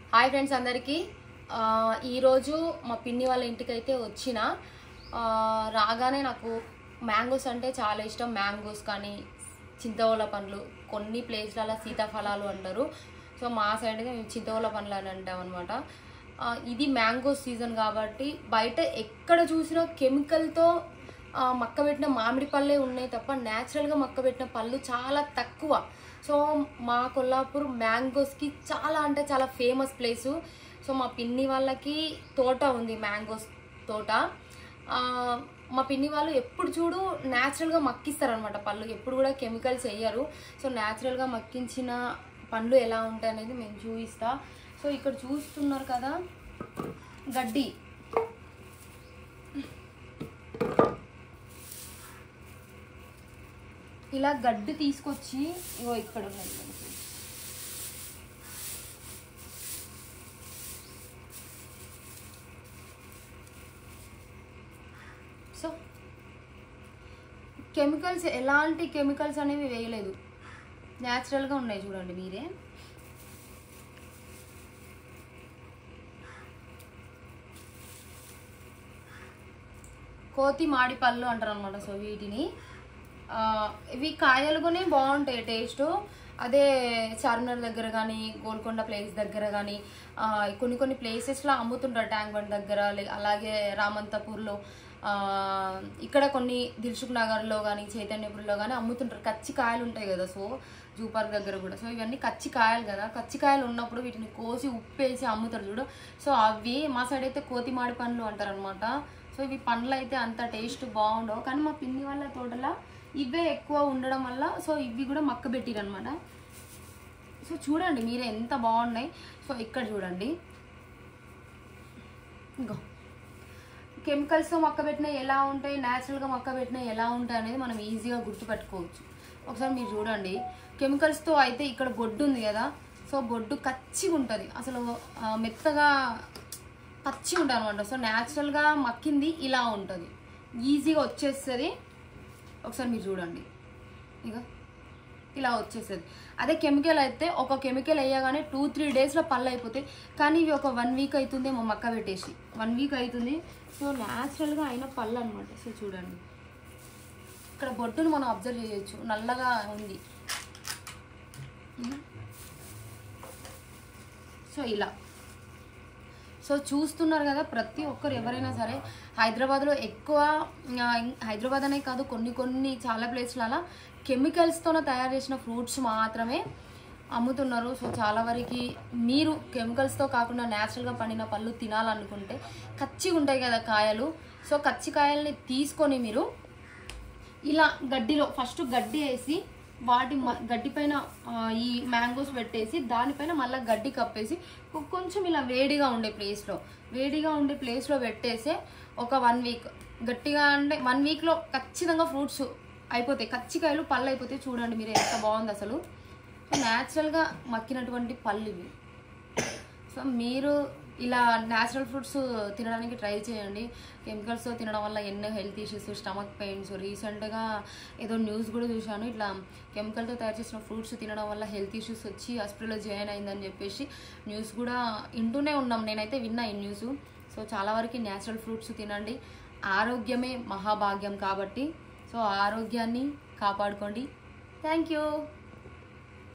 Hi friends అందరికీ ఆ, ఈరోజు మా పిన్ని వాళ్ళ ఇంటికి అయితే వచ్చిన ఆ, రాగానే నాకు మ్యాంగోస్ అంటే చాలా ఇష్టం మ్యాంగోస్ కానీ చింతవల పండ్లు కొన్ని ప్లేస్లలో సీతాఫలాలు అంటారు సో మా సైడ్ అయితే మేము చింతవల పండ్లు అని అంటాం అనమాట ఇది మ్యాంగో సీజన్ కాబట్టి బయట ఎక్కడ చూసినా కెమికల్తో మక్క పెట్టిన మామిడి పళ్ళే ఉన్నాయి తప్ప న్యాచురల్గా మక్క పెట్టిన పళ్ళు చాలా తక్కువ సో మా కొల్లాపూర్ మ్యాంగోస్కి చాలా అంటే చాలా ఫేమస్ ప్లేసు సో మా పిన్ని వాళ్ళకి తోట ఉంది మ్యాంగోస్ తోట ఆ, మా పిన్ని వాళ్ళు ఎప్పుడు చూడు న్యాచురల్గా మక్కిస్తారనమాట పళ్ళు ఎప్పుడు కూడా కెమికల్స్ వేయరు సో న్యాచురల్గా మక్కించిన పండ్లు ఎలా ఉంటాయి అనేది మేము చూపిస్తా సో ఇక్కడ చూస్తున్నారు కదా గడ్డి ఇలా గడ్డి తీసుకొచ్చి ఇగో ఇక్కడ ఉన్నది మనకి. సో కెమికల్స్ ఎలాంటి కెమికల్స్ అనేవి వేయలేదు న్యాచురల్గా ఉన్నాయి చూడండి మీరే కోతి మాడి పళ్ళు అంటారు అనమాట సో వీటిని ఆ, ఇవి కాయలుగానే బాగుంటాయి టేస్ట్ అదే చార్మినార్ దగ్గర కానీ గోల్కొండ ప్లేస్ దగ్గర కానీ కొన్ని కొన్ని ప్లేసెస్లో అమ్ముతుంటారు ట్యాంక్ బండ్ దగ్గర లే- అలాగే రామంతపూర్లో ఆ, ఇక్కడ కొన్ని దిల్సుఖ్ నగర్లో కానీ చైతన్యపూర్లో కానీ అమ్ముతుంటారు కచ్చి కాయలు ఉంటాయి కదా సో జూ పార్క్ దగ్గర కూడా సో ఇవన్నీ కచ్చి కాయలు కదా కచ్చి కాయలు ఉన్నప్పుడు వీటిని కోసి ఉప్పేసి అమ్ముతారు చూడు సో అవి మా సైడ్ అయితే కోతి మాడి పండ్లు అంటారు అనమాట సో ఇవి పండ్లు అయితే అంత టేస్ట్ బాగుండవు కానీ మా పిన్ని వాళ్ళ తోటలో ఇవే ఎక్కువ ఉండడం వల్ల సో ఇవి కూడా మక్క పెట్టిరనమాట సో చూడండి మీరే ఎంత బాగున్నాయి సో ఇక్కడ చూడండి ఇంకో కెమికల్స్తో మొక్క పెట్టినవి ఎలా ఉంటాయి న్యాచురల్గా మొక్క పెట్టినవి ఎలా ఉంటాయి అనేది మనం ఈజీగా గుర్తుపెట్టుకోవచ్చు ఒకసారి మీరు చూడండి కెమికల్స్తో అయితే ఇక్కడ బొడ్డు ఉంది కదా సో బొడ్డు కచ్చిగా ఉంటుంది అసలు ఆ, మెత్తగా పచ్చి ఉంటుంది అనమాట సో న్యాచురల్గా మక్కింది ఇలా ఉంటుంది ఈజీగా వచ్చేస్తుంది ఒకసారి మీరు చూడండి ఇక ఇలా వచ్చేస్తుంది అదే కెమికల్ అయితే ఒక కెమికల్ వేయగానే టూ త్రీ డేస్లో పళ్ళు అయిపోతాయి కానీ ఇవి ఒక వన్ వీక్ అవుతుంది మా మక్క పెట్టేసి వన్ వీక్ అవుతుంది సో న్యాచురల్గా అయిన పళ్ళు అనమాట సో చూడండి ఇక్కడ బొట్టును మనం అబ్జర్వ్ చేయొచ్చు నల్లగా ఉంది సో ఇలా సో చూస్తున్నారు కదా ప్రతి ఒక్కరు ఎవరైనా సరే హైదరాబాద్లో ఎక్కువ ఆ, హైదరాబాద్ అనే కాదు కొన్ని కొన్ని చాలా ప్లేస్లలో కెమికల్స్తోనే తయారు చేసిన ఫ్రూట్స్ మాత్రమే అమ్ముతున్నారు సో చాలా వరకు మీరు కెమికల్స్తో కాకుండా న్యాచురల్గా పండిన పళ్ళు తినాలనుకుంటే కచ్చిగా ఉంటాయి కదా కాయలు సో కచ్చి కాయల్ని తీసుకొని మీరు ఇలా గడ్డిలో ఫస్ట్ గడ్డి వేసి వాటి మ- గడ్డి పైన ఆ, ఈ మ్యాంగోస్ పెట్టేసి దానిపైన మళ్ళీ గడ్డి కప్పేసి కొ- కొంచెం ఇలా వేడిగా ఉండే ప్లేస్లో వేడిగా ఉండే ప్లేస్లో పెట్టేసే ఒక వన్ వీక్ గట్టిగా అంటే వన్ వీక్లో ఖచ్చితంగా ఫ్రూట్స్ అయిపోతాయి కచ్చికాయలు పళ్ళు అయిపోతాయి చూడండి మీరు ఎంత బాగుంది అసలు సో న్యాచురల్గా మక్కినటువంటి పళ్ళు ఇవి సో మీరు ఇలా న్యాచురల్ ఫ్రూట్స్ తినడానికి ట్రై చేయండి కెమికల్స్తో తినడం వల్ల ఎన్నో హెల్త్ ఇష్యూస్ స్టమక్ పెయిన్స్ రీసెంట్గా ఏదో న్యూస్ కూడా చూశాను ఇట్లా కెమికల్తో తయారు చేసిన ఫ్రూట్స్ తినడం వల్ల హెల్త్ ఇష్యూస్ వచ్చి హాస్పిటల్లో జాయిన్ అయిందని చెప్పేసి న్యూస్ కూడా వింటూనే ఉన్నాం నేనైతే విన్నా ఈ న్యూస్ సో చాలా వరకు న్యాచురల్ ఫ్రూట్స్ తినండి ఆరోగ్యమే మహాభాగ్యం కాబట్టి సో ఆరోగ్యాన్ని కాపాడుకోండి థ్యాంక్ యూ